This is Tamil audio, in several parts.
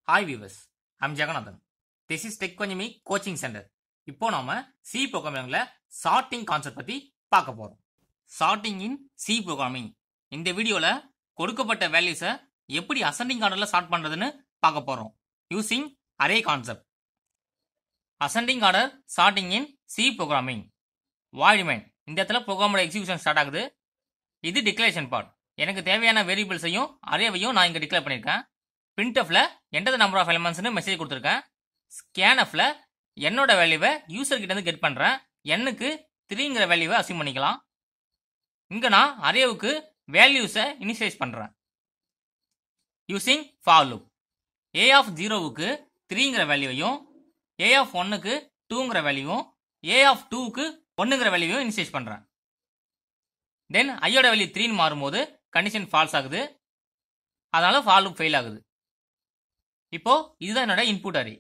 hi viewers I'm Jagannathan this is tech கொஞ்சமி கோச்சிங் சென்டர் இப்போ நாம சி ப்ரோக்ராமிங்ல சார்ட்டிங் கான்செப்ட் பத்தி பார்க்க போறோம் சார்ட்டிங் இன் சி ப்ரோக்ராமிங் இந்த வீடியோல கொடுக்கப்பட்ட வேல்யூஸை எப்படி அசெண்டிங் ஆர்டர்ல சார்ட் பண்றதுன்னு பார்க்க போறோம் using array concept ascending order sorting in C programming வாய்டுமேன் இந்த இடத்துல ப்ரோக்ராமோட எக்ஸிகியூஷன் ஸ்டார்ட் ஆகுது இது டிக்ளரேஷன் பார்ட் எனக்கு தேவையான வேரியபிள்ஸையும் அரேவையும் நான் இங்க டிக்ளேர் பண்ணியிருக்கேன் பிரிண்ட்எஃப்ல எண்டது நம்பர் ஆஃப் எலமெண்ட்ஸ்னு மெசேஜ் கொடுத்துருக்கேன் ஸ்கேன்எஃப்ல என்னோட வேல்யூவை யூசர் கிட்ட இருந்து கெட் பண்றேன் எண்ணுக்கு த்ரீங்கிற வேல்யூவை அசியூம் பண்ணிக்கலாம் இங்க நான் அரேவுக்கு வேல்யூஸை இனிஷியலைஸ் பண்றேன் using for loop A of ஜீரோவுக்கு த்ரீங்கிற வேல்யூவையும் ஏ ஆஃப் ஒன்னுக்கு டூங்கிற வேல்யூவும் ஏ ஆஃப் டூவுக்கு ஒன்னுங்கிற வேல்யூவையும் இனிஷியலைஸ் பண்றேன் தென் ஐயோட வேல்யூ த்ரீன்னு மாறும்போது கண்டிஷன் ஃபால்ஸ் ஆகுது அதனால ஃபால் லூப் ஃபெயில் ஆகுது இப்போ இதுதான் என்னோட இன்புட் அரே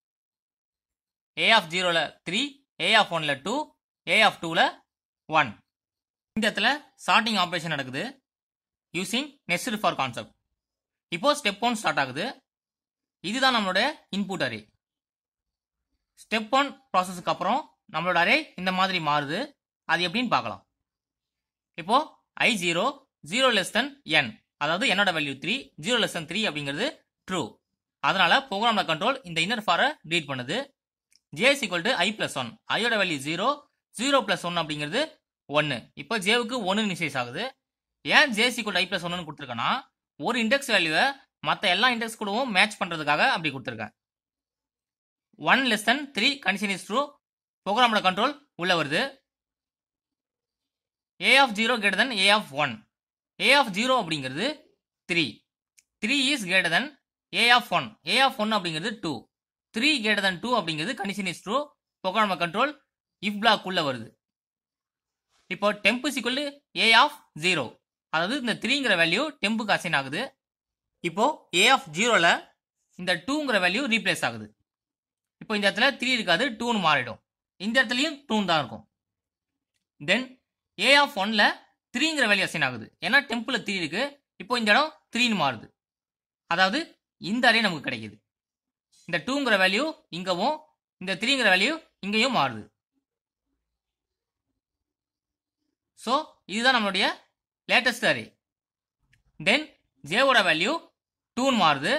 ஏ ஆஃப் ஜீரோல த்ரீ ஏ ஆஃப் ஒன்ல டூ ஏ ஆஃப் டூல ஒன் இந்த இடத்துல சார்ட்டிங் ஆப்ரேஷன் நடக்குது யூசிங் நெஸ்ட் ஃபார் கான்செப்ட் இப்போ ஸ்டெப் ஒன் ஸ்டார்ட் ஆகுது இதுதான் நம்மளோட இன்புட் அரே ஸ்டெப் ஒன் ப்ராசஸ்க்கு அப்புறம் நம்மளோட அரே இந்த மாதிரி மாறுது அது எப்படின்னு பார்க்கலாம் இப்போ I zero zero less than N அதாவது என்னோட value three zero less than three அப்படிங்கிறது ட்ரூ அதனால ப்ரோக்ராம்ல கண்ட்ரோல் இந்த இன்னர் ஃபாரை ரீட் பண்ணுது J equal to I plus one ஐயோட value zero zero plus one அப்படிங்கிறது ஒன்று இப்போ ஜேவுக்கு ஒன்று இனிஷியஸ் ஆகுது ஏன் ஜே ஈக்குவல் ஐ பிளஸ் ஒன்னு கொடுத்துருக்கேன்னா ஒரு இண்டெக்ஸ் வேல்யூவை மற்ற எல்லா இண்டெக்ஸ் கூடவும் மேட்ச் பண்ணுறதுக்காக அப்படி கொடுத்துருக்கேன் one less than three condition is true ப்ரோக்ராமோட கண்ட்ரோல் உள்ள வருது A of zero greater than A of one A of zero அப்படிங்கிறது three three is greater than A of one A of one அப்படிங்கிறது two three greater than two அப்படிங்கிறது condition is true program control if block உள்ள வருது இப்போ டெம்ப் சிக்குள் ஏ ஆஃப் ஜீரோ அதாவது இந்த த்ரீங்கிற வேல்யூ டெம்புக்கு அசைன் ஆகுது இப்போ ஏ ஆஃப் ஜீரோல இந்த டூங்கிற வேல்யூ ரீப்ளேஸ் ஆகுது இப்போ இந்த இடத்துல த்ரீ இருக்காது டூன்னு மாறிடும் இந்த இடத்துலயும் டூன் தான் இருக்கும் தென் ஏ ஆஃப் ஒன்ல த்ரீங்கிற வேல்யூ அசைன் ஆகுது ஏன்னா டெம்பிள் த்ரீ இருக்கு இப்போ இந்த இடம் த்ரீன்னு மாறுது அதாவது இந்த அரே நமக்கு கிடைக்குது இந்த டூங்கிற வேல்யூ இங்கவும் இந்த த்ரீங்கிற வேல்யூ இங்கேயும் மாறுது ஸோ இதுதான் நம்மளுடைய லேட்டஸ்ட் அரே தென் ஜேவோட வேல்யூ டூன்னு மாறுது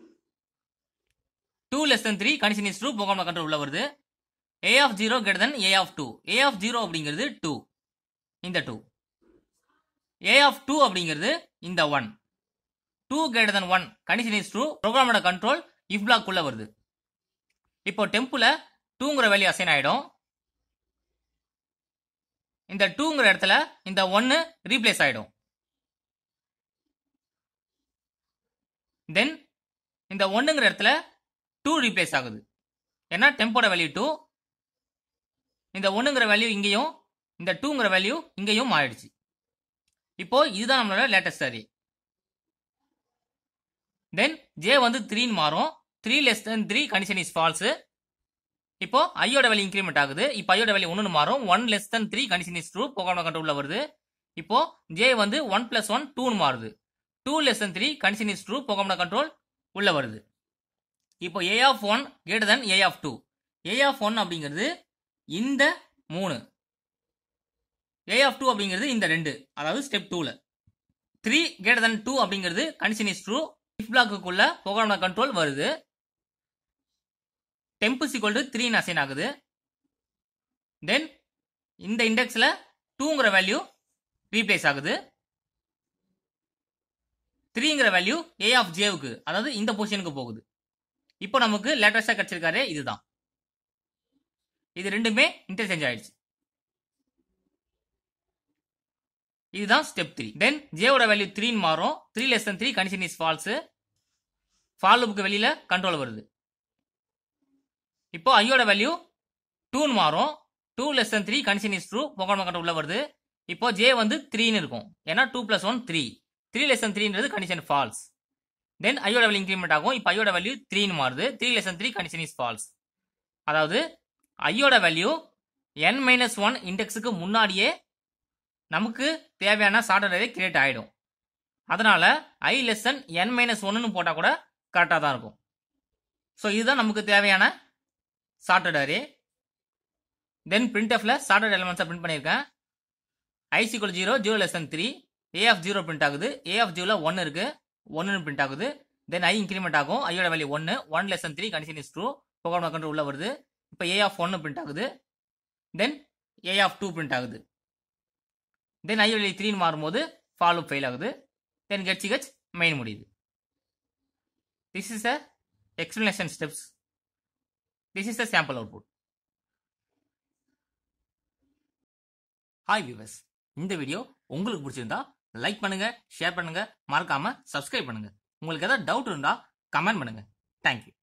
two less than three condition is two program control உள்ள வருது A of zero greater than A of two A of zero அப்படிங்கிறது டூ இந்த டூ ஏ ஆஃப் டூ அப்படிங்கிறது இந்த one two greater than one condition is true ப்ரோக்ராமோட கண்ட்ரோல் இஃப் பிளாக் உள்ள வருது இப்போ டெம்புல டூங்கிற வேல்யூ அசைன் ஆயிடும் இந்த டூங்கிற இடத்துல இந்த ஒன்னு ரீப்ளேஸ் ஆயிடும் தென் இந்த ஒன்னுங்கிற இடத்துல டூ ரீப்ளேஸ் ஆகுது ஏன்னா டெம்போட வேல்யூ டூ இந்த ஒன்னுங்கிற வேல்யூ இங்கேயும் இந்த டூங்கிற வேல்யூ இங்கேயும் மாறிடுச்சு இப்போ இதுதான் நம்மளோட லேட்டஸ்ட் அரே தென் ஜே வந்து த்ரீன்னு மாறும் three less than three condition is false இப்போ ஐயோட வேல்யூ இன்க்ரிமெண்ட் ஆகுது இப்போ ஐயோட வேல்யூ ஒன்று மாறும் one less than three condition is true program கண்ட்ரோல்ல வருது இப்போ ஜே வந்து ஒன் பிளஸ் ஒன் டூன்னு மாறுது two less than three condition is true program control உள்ள வருது இப்போ ஏ of one greater than A of two A of one அப்படிங்கிறது இந்த மூணு ஏ ஆஃப் டூ அப்படிங்கிறது இந்த ரெண்டு அதாவது ஸ்டெப் டூல த்ரீ கிரேட்டர் தென் டூ அப்படிங்கிறது கண்டிஷன் இஸ் ட்ரூ இஃப் பிளாக்குள்ள ப்ரோக்ராம் கண்ட்ரோல் வருது டெம்பு சிக்வல் டு த்ரீன்னு அசைன் ஆகுது தென் இந்த இண்டெக்ஸ்ல டூங்கிற வேல்யூ ரீப்ளேஸ் ஆகுது த்ரீங்கிற வேல்யூ ஏ ஆஃப் ஜேவுக்கு அதாவது இந்த பொசிஷனுக்கு போகுது இப்போ நமக்கு லேட்டஸ்டா கிடைச்சிருக்காரு இதுதான் இது ரெண்டுமே இன்டர்சேஞ்ச் ஆயிடுச்சு இதுதான் ஸ்டெப் த்ரீ தென் ஜேவோட வேல்யூ த்ரீன்னு மாறும் three less than three condition is false ஃபால் லுக்கு வெளியில கண்ட்ரோல் வருது இப்போ ஐயோட வேல்யூ டூன்னு மாறும் two less than three condition is true program control உள்ள வருது இப்போ ஜே வந்து த்ரீன்னு இருக்கும் ஏன்னா two plus one three three less than த்ரீன்றது கண்டிஷன் ஃபால்ஸ் தென் ஐயோட வேல்யூ இன்க்ரிமெண்ட் ஆகும் இப்போ ஐயோட வேல்யூ த்ரீன்னு மாறுது three less than three condition is false அதாவது ஐயோட வேல்யூ என் மைனஸ் ஒன் இண்டெக்ஸுக்கு முன்னாடியே நமக்கு தேவையான சார்டரே கிரியேட் ஆகிடும் அதனால ஐ லெஸ் தன் என் மைனஸ் ஒன்னு போட்டால் கூட கரெக்டாக தான் இருக்கும் ஸோ இதுதான் நமக்கு தேவையான சார்ட்டட் அரே தென் பிரிண்ட்எஃப்ல சார்ட்டட் எலமெண்ட்ஸை பிரிண்ட் பண்ணியிருக்கேன் ஐசிக்குள் zero zero less than three A of zero print ஆகுது ஏ ஆஃப் ஜீரோல ஒன்று இருக்கு ஒன்னு பிரிண்ட் ஆகுது தென் ஐ இன்க்ரிமெண்ட் ஆகும் ஐயோட வேல்யூ ஒன்று one less than three condition is true program control உள்ள வருது இப்போ ஏ ஆஃப் ஒன்று பிரிண்ட் ஆகுது then A of two print ஆகுது தென் ஐ வேல்யூ த்ரீன்னு மாறும்போது ஃபாலோ ஃபெயில் ஆகுது தென் கெட் சிகச் மெயின் முடியுது this is a explanation steps this is the sample output hi viewers இந்த வீடியோ உங்களுக்கு பிடிச்சிருந்தா லைக் பண்ணுங்க ஷேர் பண்ணுங்க மறக்காம சப்ஸ்கிரைப் பண்ணுங்க உங்களுக்கு ஏதாவது டவுட் இருந்தா கமெண்ட் பண்ணுங்க தேங்க்யூ